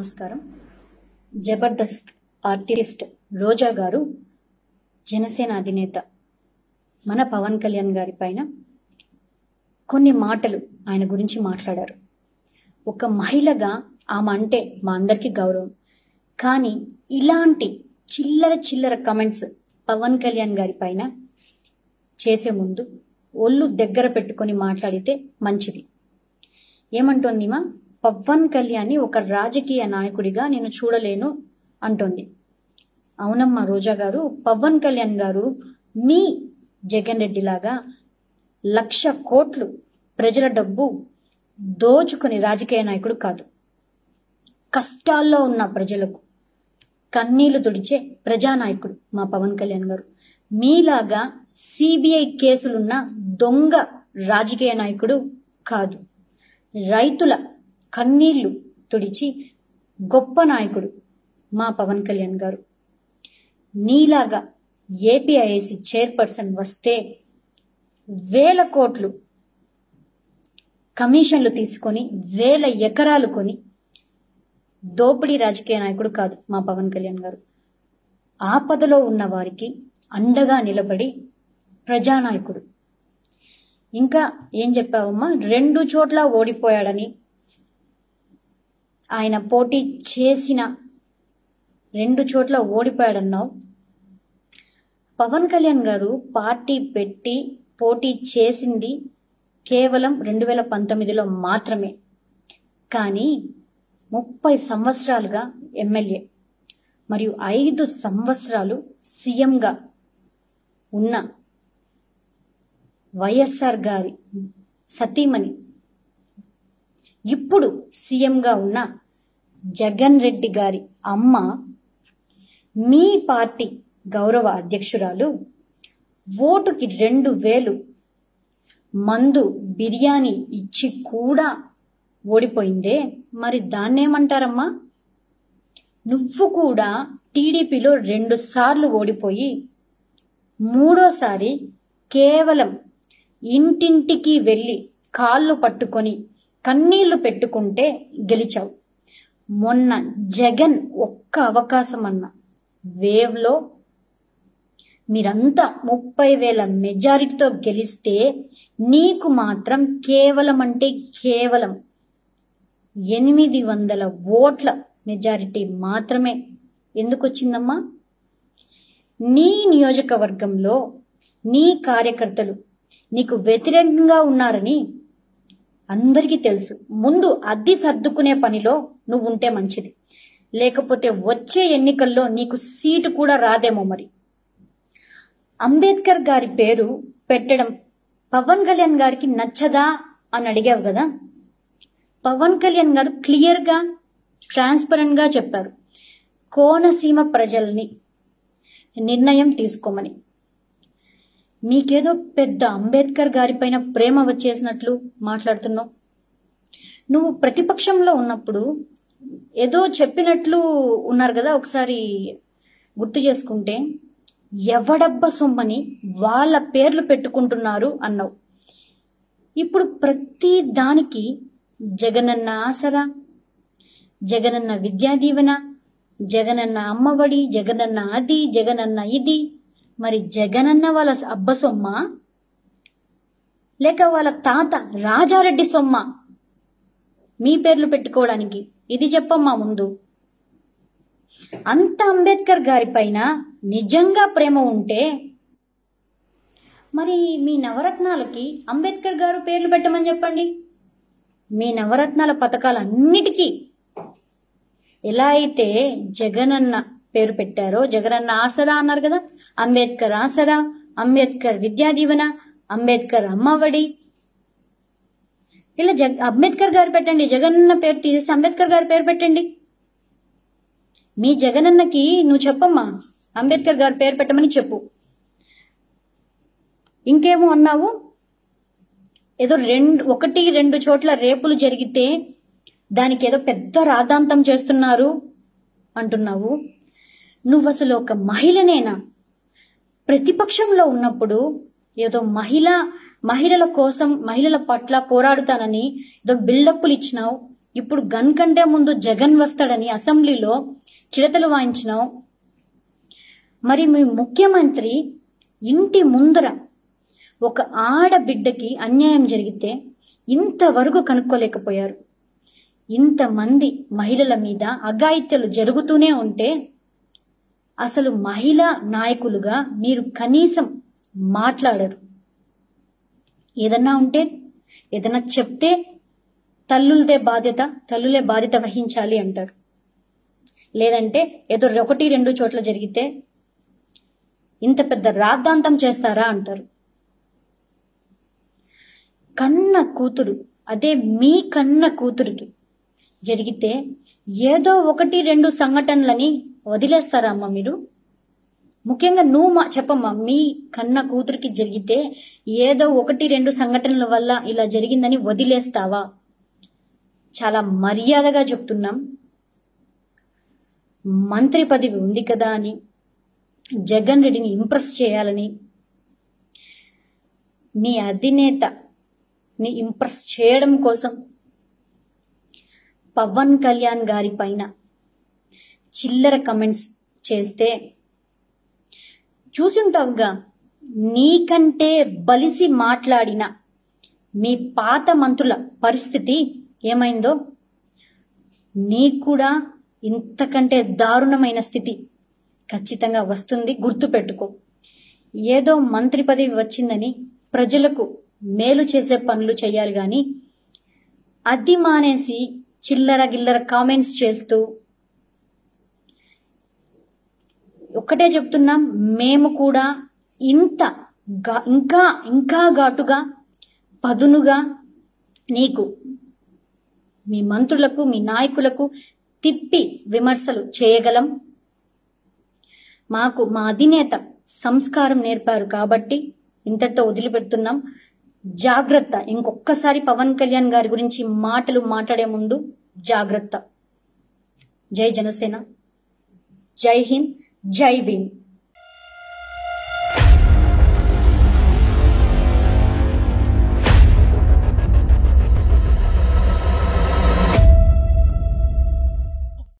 నమస్కారం జబర్దస్త్ ఆర్టిస్ట్ రోజా గారు జనసేన అధినేత మన పవన్ కళ్యాణ్ గారి పైన కొన్ని మాటలు ఆయన గురించి మాట్లాడారు ఒక మహిళగా ఆమె అంటే మా అందరికీ గౌరవం కానీ ఇలాంటి చిల్లర చిల్లర కమెంట్స్ పవన్ కళ్యాణ్ గారి పైన చేసే ముందు ఒళ్ళు దగ్గర పెట్టుకొని మాట్లాడితే మంచిది ఏమంటోందిమా పవన్ కళ్యాణ్ ఒక రాజకీయ నాయకుడిగా నేను చూడలేను అంటోంది అవునమ్మా రోజా గారు పవన్ కళ్యాణ్ గారు మీ జగన్ రెడ్డి లాగా లక్ష కోట్లు ప్రజల డబ్బు దోచుకుని రాజకీయ నాయకుడు కాదు కష్టాల్లో ఉన్న ప్రజలకు కన్నీళ్లు తుడిచే ప్రజానాయకుడు మా పవన్ కళ్యాణ్ గారు మీలాగా సిబిఐ కేసులున్న దొంగ రాజకీయ నాయకుడు కాదు రైతుల కన్నీళ్లు తుడిచి గొప్ప నాయకుడు మా పవన్ కళ్యాణ్ గారు నీలాగా ఏపీఐఏసి చైర్పర్సన్ వస్తే వేల కోట్లు కమిషన్లు తీసుకొని వేల ఎకరాలు కొని దోపిడీ రాజకీయ నాయకుడు కాదు మా పవన్ కళ్యాణ్ గారు ఆపదలో ఉన్న వారికి అండగా నిలబడి ప్రజానాయకుడు ఇంకా ఏం చెప్పావమ్మా రెండు చోట్ల ఓడిపోయాడని ఆయన పోటీ చేసిన రెండు చోట్ల ఓడిపోయాడన్నావు పవన్ కళ్యాణ్ గారు పార్టీ పెట్టి పోటీ చేసింది కేవలం రెండు వేల పంతొమ్మిదిలో మాత్రమే కానీ ముప్పై సంవత్సరాలుగా ఎమ్మెల్యే మరియు ఐదు సంవత్సరాలు సీఎంగా ఉన్న వైఎస్ఆర్ గారి సతీమణి ఇప్పుడు సీఎంగా ఉన్న జగన్ రెడ్డి గారి అమ్మ మీ పార్టీ గౌరవ అధ్యక్షురాలు ఓటుకి రెండు వేలు మందు బిర్యానీ ఇచ్చి కూడా ఓడిపోయిందే మరి దాన్నేమంటారమ్మా నువ్వు కూడా టీడీపీలో రెండు సార్లు ఓడిపోయి మూడోసారి కేవలం ఇంటింటికి వెళ్ళి కాళ్ళు పట్టుకొని కన్నీళ్లు పెట్టుకుంటే గెలిచావు మొన్న జగన్ ఒక్క అవకాశం అన్న వేవ్లో మీరంతా ముప్పై వేల మెజారిటీతో గెలిస్తే నీకు మాత్రం కేవలం అంటే కేవలం ఎనిమిది వందల ఓట్ల మెజారిటీ మాత్రమే ఎందుకు వచ్చిందమ్మా నీ నియోజకవర్గంలో నీ కార్యకర్తలు నీకు వ్యతిరేకంగా ఉన్నారని అందరికీ తెలుసు ముందు అద్దె సర్దుకునే పనిలో నువ్వు ఉంటే మంచిది లేకపోతే వచ్చే ఎన్నికల్లో నీకు సీటు కూడా రాదేమో మరి అంబేద్కర్ గారి పేరు పెట్టడం పవన్ కళ్యాణ్ గారికి నచ్చదా అని అడిగావు కదా పవన్ కళ్యాణ్ గారు క్లియర్గా ట్రాన్స్పరెంట్గా చెప్పారు కోనసీమ ప్రజల్ని నిర్ణయం తీసుకోమని మీకేదో పెద్ద అంబేద్కర్ గారిపైన ప్రేమ వచ్చేసినట్లు మాట్లాడుతున్నావు నువ్వు ప్రతిపక్షంలో ఉన్నప్పుడు ఏదో చెప్పినట్లు ఉన్నారు కదా ఒకసారి గుర్తు చేసుకుంటే ఎవడబ్బ సొమ్మని వాళ్ళ పేర్లు పెట్టుకుంటున్నారు అన్నావు ఇప్పుడు ప్రతి దానికి జగనన్న ఆసరా జగనన్న విద్యా దీవెన జగనన్న అమ్మఒడి జగనన్న అది జగనన్న ఇది మరి జగనన్న వాళ్ళ అబ్బ సొమ్మ లేక వాళ్ళ తాత రాజారెడ్డి సొమ్మ మీ పేర్లు పెట్టుకోవడానికి ఇది చెప్పమ్మా ముందు అంత అంబేద్కర్ గారి పైన నిజంగా ప్రేమ ఉంటే మరి మీ నవరత్నాలకి అంబేద్కర్ గారు పేర్లు పెట్టమని చెప్పండి మీ నవరత్నాల పథకాలన్నిటికీ ఎలా అయితే జగనన్న పేరు పెట్టారో జగనన్న ఆసరా అన్నారు కదా అంబేద్కర్ ఆసరా అంబేద్కర్ విద్యా దీవెన అంబేద్కర్ అమ్మఒడి ఇలా జగ్ అంబేద్కర్ గారు పెట్టండి జగనన్న పేరు తీసేసి అంబేద్కర్ గారి పేరు పెట్టండి మీ జగనన్నకి నువ్వు చెప్పమ్మా అంబేద్కర్ గారి పేరు పెట్టమని చెప్పు ఇంకేమో అన్నావు ఏదో రెండు ఒకటి రెండు చోట్ల రేపులు జరిగితే దానికి ఏదో పెద్ద రాద్ధాంతం చేస్తున్నారు అంటున్నావు నువ్వు అసలు ఒక మహిళనేనా ప్రతిపక్షంలో ఉన్నప్పుడు ఏదో మహిళ మహిళల కోసం మహిళల పట్ల పోరాడుతానని ఏదో బిల్డప్లు ఇచ్చినావు ఇప్పుడు గన్ కంటే ముందు జగన్ వస్తాడని అసెంబ్లీలో చిడతలు వాయించినావు మరి మీ ముఖ్యమంత్రి ఇంటి ముందర ఒక ఆడబిడ్డకి అన్యాయం జరిగితే ఇంతవరకు కనుక్కోలేకపోయారు ఇంతమంది మహిళల మీద అఘాయిత్యాలు జరుగుతూనే ఉంటే అసలు మహిళా నాయకులుగా మీరు కనీసం మాట్లాడరు ఏదన్నా ఉంటే ఏదన్నా చెప్తే తల్లులదే బాధ్యత తల్లులే బాధ్యత వహించాలి అంటారు లేదంటే ఏదో ఒకటి రెండు చోట్ల జరిగితే ఇంత పెద్ద రాద్ధాంతం చేస్తారా అంటారు కన్న కూతురు అదే మీ కన్న కూతురికి జరిగితే ఏదో ఒకటి రెండు సంఘటనలని వదిలేస్తారా అమ్మ మీరు ముఖ్యంగా నువ్వు మా చెప్పమ్మా మీ కన్న కూతురికి జరిగితే ఏదో ఒకటి రెండు సంఘటనల వల్ల ఇలా జరిగిందని వదిలేస్తావా చాలా మర్యాదగా చెప్తున్నాం మంత్రి పదవి ఉంది కదా అని జగన్ రెడ్డిని ఇంప్రెస్ చేయాలని మీ అధినేతని ఇంప్రెస్ చేయడం కోసం పవన్ కళ్యాణ్ గారి పైన చిల్లర కమెంట్స్ చేస్తే చూసుంటావుగా నీకంటే బలిసి మాట్లాడిన మీ పాత మంత్రుల పరిస్థితి ఏమైందో నీకు కూడా ఇంతకంటే దారుణమైన స్థితి ఖచ్చితంగా వస్తుంది గుర్తుపెట్టుకో ఏదో మంత్రి పదవి వచ్చిందని ప్రజలకు మేలు చేసే పనులు చేయాలి కానీ అది మానేసి చిల్లర గిల్లర కామెంట్స్ చేస్తూ ఒక్కటే చెప్తున్నాం మేము కూడా ఇంత గా ఇంకా ఇంకా ఘాటుగా పదునుగా నీకు మీ మంత్రులకు మీ నాయకులకు తిప్పి విమర్శలు చేయగలం మాకు మా అధినేత సంస్కారం నేర్పారు కాబట్టి ఇంతటితో వదిలిపెడుతున్నాం జాగ్రత్త ఇంకొక్కసారి పవన్ కళ్యాణ్ గారి గురించి మాటలు మాట్లాడే ముందు జాగ్రత్త జై జనసేన జై హింద్ జై భీమ్